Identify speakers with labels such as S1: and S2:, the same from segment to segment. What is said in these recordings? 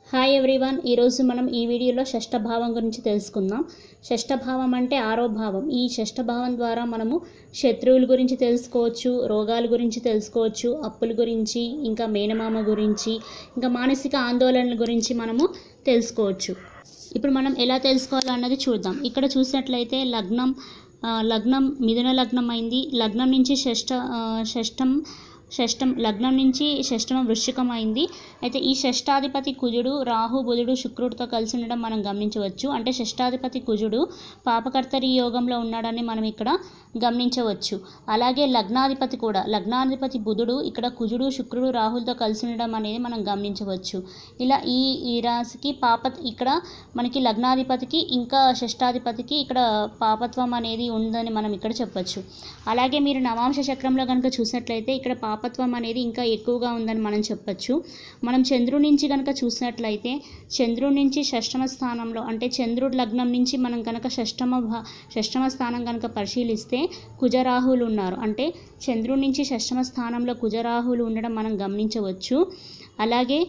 S1: hi everyone ఈరోజు మనం ఈ వీడియోలో షష్ఠభావం గురించి తెలుసుకుందాం షష్ఠభావం అంటే ఆరో భావం ఈ షష్ఠభావం ద్వారా మనము శత్రువుల గురించి తెలుసుకోవచ్చు రోగాల గురించి తెలుసుకోవచ్చు అప్పుల గురించి ఇంకా మేనమామ గురించి ఇంకా మానసిక ఆందోళనల గురించి మనము తెలుసుకోవచ్చు ఇప్పుడు మనం ఎలా తెలుసుకోవాలో అన్నది చూద్దాం ఇక్కడ చూసినట్లయితే లగ్నం ఆ, లగ్నం మిథున లగ్నం అయింది లగ్నం నుంచి షష్ఠ ఆ, షష్ఠం షష్టం లగ్నం నుంచి షష్టమం వృశ్చికం అయింది అయితే ఈ షష్టాధిపతి కుజుడు రాహు బుధుడు శుక్రుడితో కలిసి ఉండడం మనం గమనించవచ్చు అంటే షష్టాధిపతి కుజుడు పాపకర్తరి యోగంలో ఉన్నాడని మనం ఇక్కడ గమనించవచ్చు అలాగే లగ్నాధిపతి కూడా లగ్నాధిపతి బుధుడు ఇక్కడ కుజుడు శుక్రుడు రాహులతో కలిసి ఉండడం అనేది మనం గమనించవచ్చు ఇలా ఈ ఈ రాశికి పాప ఇక్కడ మనకి లగ్నాధిపతికి ఇంకా షష్టాధిపతికి ఇక్కడ పాపత్వం అనేది ఉందని మనం ఇక్కడ చెప్పొచ్చు అలాగే మీరు నవాంశ చక్రంలో కనుక చూసినట్లయితే ఇక్కడ పాపత్వం అనేది ఇంకా ఎక్కువగా ఉందని మనం చెప్పొచ్చు మనం చంద్రుడి నుంచి కనుక చూసినట్లయితే చంద్రుడి నుంచి షష్టమ స్థానంలో అంటే చంద్రుడి లగ్నం నుంచి మనం కనుక షష్టమ భా షష్టమ స్థానం కనుక పరిశీలిస్తే కుజరాహువులు ఉన్నారు అంటే చంద్రుడి నుంచి షష్టమ స్థానంలో కుజరాహువులు ఉండడం మనం గమనించవచ్చు అలాగే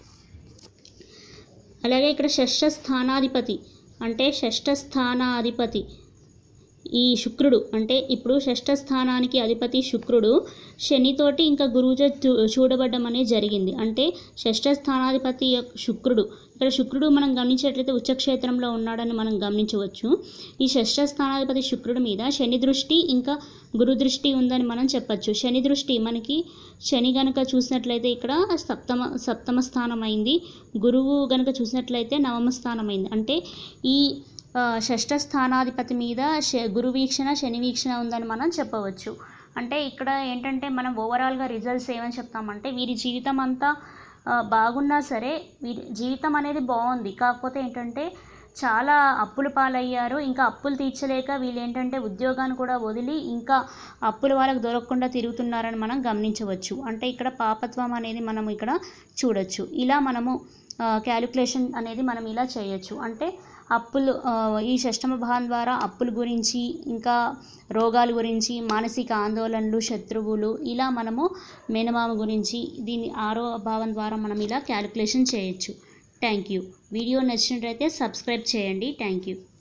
S1: అలాగే ఇక్కడ షష్ఠ స్థానాధిపతి అంటే షష్ఠ స్థానాధిపతి ఈ శుక్రుడు అంటే ఇప్పుడు షష్ఠ స్థానానికి అధిపతి శుక్రుడు శనితోటి ఇంకా గురువుతో చూ- చూడబడ్డం అనేది జరిగింది అంటే షష్ఠ స్థానాధిపతి యొక్క శుక్రుడు ఇక్కడ శుక్రుడు మనం గమనించేట్లయితే ఉచ్చక్షేత్రంలో ఉన్నాడని మనం గమనించవచ్చు ఈ షష్ఠ స్థానాధిపతి శుక్రుడి మీద శని దృష్టి ఇంకా గురు దృష్టి ఉందని మనం చెప్పచ్చు శని దృష్టి మనకి శని గనుక చూసినట్లయితే ఇక్కడ సప్తమ సప్తమ స్థానం అయింది గురువు గనుక చూసినట్లయితే నవమ స్థానం అయింది అంటే ఈ ఆ, షష్ఠ స్థానాధిపతి మీద శ గురు వీక్షణ శని వీక్షణ ఉందని మనం చెప్పవచ్చు అంటే ఇక్కడ ఏంటంటే మనం ఓవరాల్గా రిజల్ట్స్ ఏమని చెప్తామంటే వీరి జీవితం అంతా ఆ, బాగున్నా సరే వీరి జీవితం అనేది బాగుంది కాకపోతే ఏంటంటే చాలా అప్పుల పాలయ్యారు ఇంకా అప్పులు తీర్చలేక వీళ్ళు ఏంటంటే ఉద్యోగాన్ని కూడా వదిలి ఇంకా అప్పుల వాళ్ళకి దొరకకుండా తిరుగుతున్నారని మనం గమనించవచ్చు అంటే ఇక్కడ పాపత్వం అనేది మనం ఇక్కడ చూడొచ్చు ఇలా మనము క్యాలిక్యులేషన్ అనేది మనం ఇలా చేయొచ్చు అంటే అప్పులు ఆ, ఈ షష్టమ భావం ద్వారా అప్పుల గురించి ఇంకా రోగాల గురించి మానసిక ఆందోళనలు శత్రువులు ఇలా మనము మేనమామ గురించి దీని ఆరో భావం ద్వారా మనం ఇలా క్యాలిక్యులేషన్ చేయొచ్చు థ్యాంక్ యూ వీడియో నచ్చినట్లయితే సబ్స్క్రైబ్ చేయండి థ్యాంక్ యూ